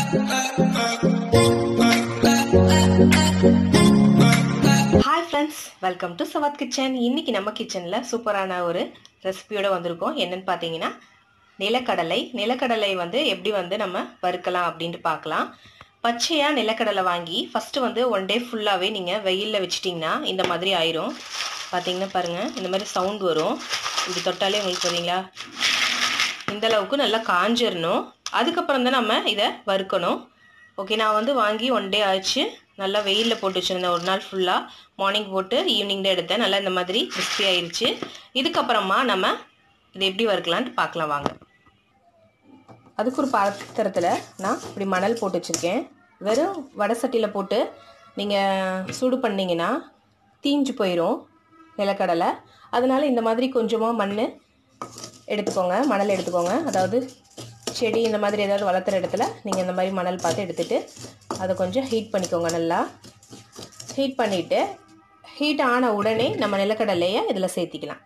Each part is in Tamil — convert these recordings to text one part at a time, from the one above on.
ஹாய் ஃப்ரெண்ட்ஸ் வெல்கம் டு சவாத் கிச்சன் இன்னைக்கு நம்ம கிச்சனில் சூப்பரான ஒரு ரெசிபியோட வந்திருக்கோம் என்னன்னு பார்த்தீங்கன்னா நிலக்கடலை நிலக்கடலை வந்து எப்படி வந்து நம்ம வறுக்கலாம் அப்படின்ட்டு பார்க்கலாம் பச்சையாக நிலக்கடலை வாங்கி ஃபஸ்ட்டு வந்து ஒன் டே ஃபுல்லாகவே நீங்கள் வெயிலில் வச்சிட்டிங்கன்னா இந்த மாதிரி ஆயிரும் பார்த்தீங்கன்னா பாருங்கள் இந்த மாதிரி சவுண்ட் வரும் இப்படி தொட்டாலே உங்களுக்கு தெரியுங்களா இந்த அளவுக்கு நல்லா காஞ்சிடணும் அதுக்கப்புறம் தான் நம்ம இதை வறுக்கணும் ஓகே நான் வந்து வாங்கி ஒன் டே ஆச்சு நல்லா வெயிலில் போட்டு வச்சுருந்தேன் ஒரு நாள் ஃபுல்லாக மார்னிங் போட்டு ஈவினிங் தான் எடுத்தேன் நல்லா இந்த மாதிரி கிறிஸ்பி ஆயிடுச்சு இதுக்கப்புறமா நம்ம இதை எப்படி வறுக்கலான்ட்டு பார்க்கலாம் வாங்க அதுக்கு ஒரு பாத்திரத்தில் நான் இப்படி மணல் போட்டு வச்சுருக்கேன் வெறும் வடை சட்டியில் போட்டு நீங்கள் சூடு பண்ணிங்கன்னா தீஞ்சு போயிடும் நிலக்கடலை அதனால் இந்த மாதிரி கொஞ்சமாக மண் எடுத்துக்கோங்க மணல் எடுத்துக்கோங்க அதாவது செடி இந்த மாதிரி ஏதாவது வளர்த்துற இடத்துல நீங்கள் இந்த மாதிரி மணல் பார்த்து எடுத்துகிட்டு அதை கொஞ்சம் ஹீட் பண்ணிக்கோங்க நல்லா ஹீட் பண்ணிவிட்டு ஹீட் ஆன உடனே நம்ம நிலக்கடலையை இதில் சேர்த்திக்கலாம்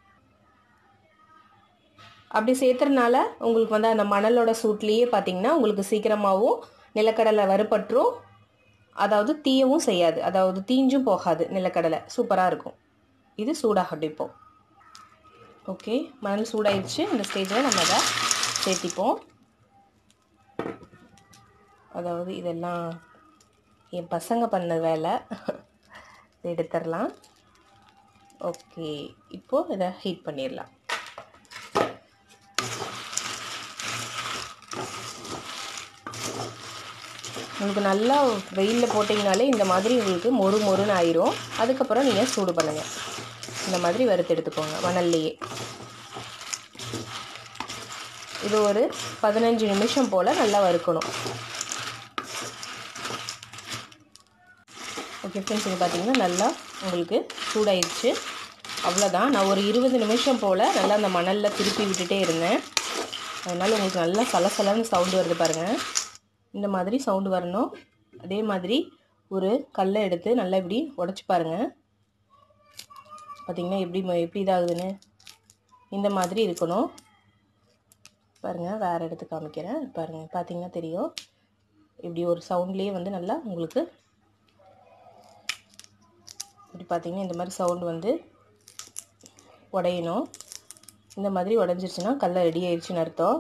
அப்படி சேர்த்துறதுனால உங்களுக்கு வந்து அந்த மணலோட சூட்லேயே பார்த்தீங்கன்னா உங்களுக்கு சீக்கிரமாகவும் நிலக்கடலை வறுபற்றும் அதாவது தீயவும் செய்யாது அதாவது தீஞ்சும் போகாது நிலக்கடலை சூப்பராக இருக்கும் இது சூடாகட்டும் இப்போது ஓகே மணல் சூடாயிடுச்சு இந்த ஸ்டேஜில் நம்ம அதை சேர்த்திப்போம் அதாவது இதெல்லாம் என் பசங்க பண்ண வேலை இதை எடுத்துடலாம் ஓகே இப்போது இதை ஹீட் பண்ணிடலாம் உங்களுக்கு நல்லா வெயிலில் போட்டிங்கனாலே இந்த மாதிரி உங்களுக்கு மொறு மொறுன்னு ஆயிரும் அதுக்கப்புறம் நீங்கள் சூடு பண்ணுங்கள் இந்த மாதிரி வறுத்து எடுத்துக்கோங்க மணல்லையே இது ஒரு பதினஞ்சு நிமிஷம் போல் நல்லா வறுக்கணும் ஓகே ஃப்ரெண்ட்ஸ் இது பார்த்தீங்கன்னா நல்லா உங்களுக்கு சூடாயிடுச்சு அவ்வளோதான் நான் ஒரு இருபது நிமிஷம் போல் நல்லா அந்த மணலில் திருப்பி விட்டுட்டே இருந்தேன் அதனால் உங்களுக்கு நல்லா சலசலன்னு சவுண்டு வருது பாருங்கள் இந்த மாதிரி சவுண்டு வரணும் அதே மாதிரி ஒரு கல்லை எடுத்து நல்லா இப்படி உடச்சி பாருங்கள் பார்த்திங்கன்னா எப்படி எப்படி இதாகுதுன்னு இந்த மாதிரி இருக்கணும் பாருங்கள் வேறு எடுத்து காமிக்கிறேன் பாருங்கள் பார்த்தீங்கன்னா தெரியும் இப்படி ஒரு சவுண்ட்லேயே வந்து நல்லா உங்களுக்கு இப்படி பார்த்தீங்கன்னா இந்த மாதிரி சவுண்டு வந்து உடையணும் இந்த மாதிரி உடஞ்சிருச்சுன்னா கடல ரெடி ஆயிடுச்சுன்னு அர்த்தம்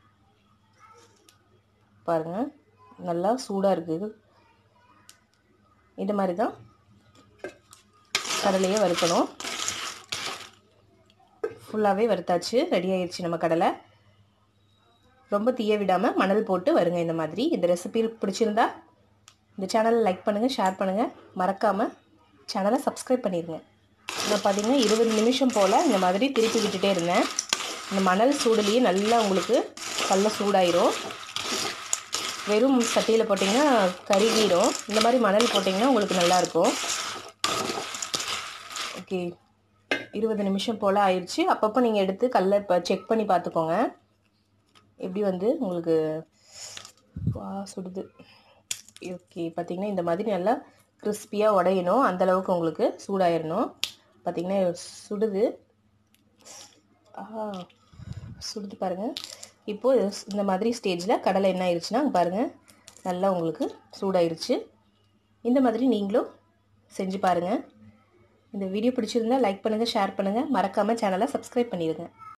பாருங்கள் நல்லா சூடாக இருக்குது இது மாதிரி தான் கடலையே வறுக்கணும் ஃபுல்லாகவே வறுத்தாச்சு ரெடி ஆயிடுச்சு நம்ம கடலை ரொம்ப தீய விடாமல் மணல் போட்டு வருங்க இந்த மாதிரி இந்த ரெசிபி பிடிச்சிருந்தா இந்த சேனலை லைக் பண்ணுங்கள் ஷேர் பண்ணுங்கள் மறக்காமல் சேனலை சப்ஸ்கிரைப் பண்ணிடுங்க நான் பார்த்தீங்கன்னா இருபது நிமிஷம் போல் இந்த மாதிரி திருப்பி விட்டுட்டே இருந்தேன் இந்த மணல் சூடுலேயே நல்லா உங்களுக்கு கல்ல சூடாயிரும் வெறும் சட்டியில் போட்டிங்கன்னா கருகிடும் இந்த மாதிரி மணல் போட்டிங்கன்னா உங்களுக்கு நல்லாயிருக்கும் ஓகே இருபது நிமிஷம் போல் ஆயிடுச்சு அப்பப்போ நீங்கள் எடுத்து கல்லை இப்போ செக் பண்ணி பார்த்துக்கோங்க எப்படி வந்து உங்களுக்கு வா சுடுது ஓகே பார்த்திங்கன்னா இந்த மாதிரி நல்லா கிறிஸ்பியாக உடையணும் அந்தளவுக்கு உங்களுக்கு சூடாயிடணும் பார்த்திங்கன்னா சுடுது ஆஹா சுடுது பாருங்கள் இப்போது இந்த மாதிரி ஸ்டேஜில் கடலை என்ன ஆயிடுச்சுன்னா பாருங்கள் நல்லா உங்களுக்கு சூடாயிருச்சு இந்த மாதிரி நீங்களும் செஞ்சு பாருங்கள் இந்த வீடியோ பிடிச்சிருந்தா லைக் பண்ணுங்கள் ஷேர் பண்ணுங்கள் மறக்காமல் சேனலை சப்ஸ்கிரைப் பண்ணிடுங்க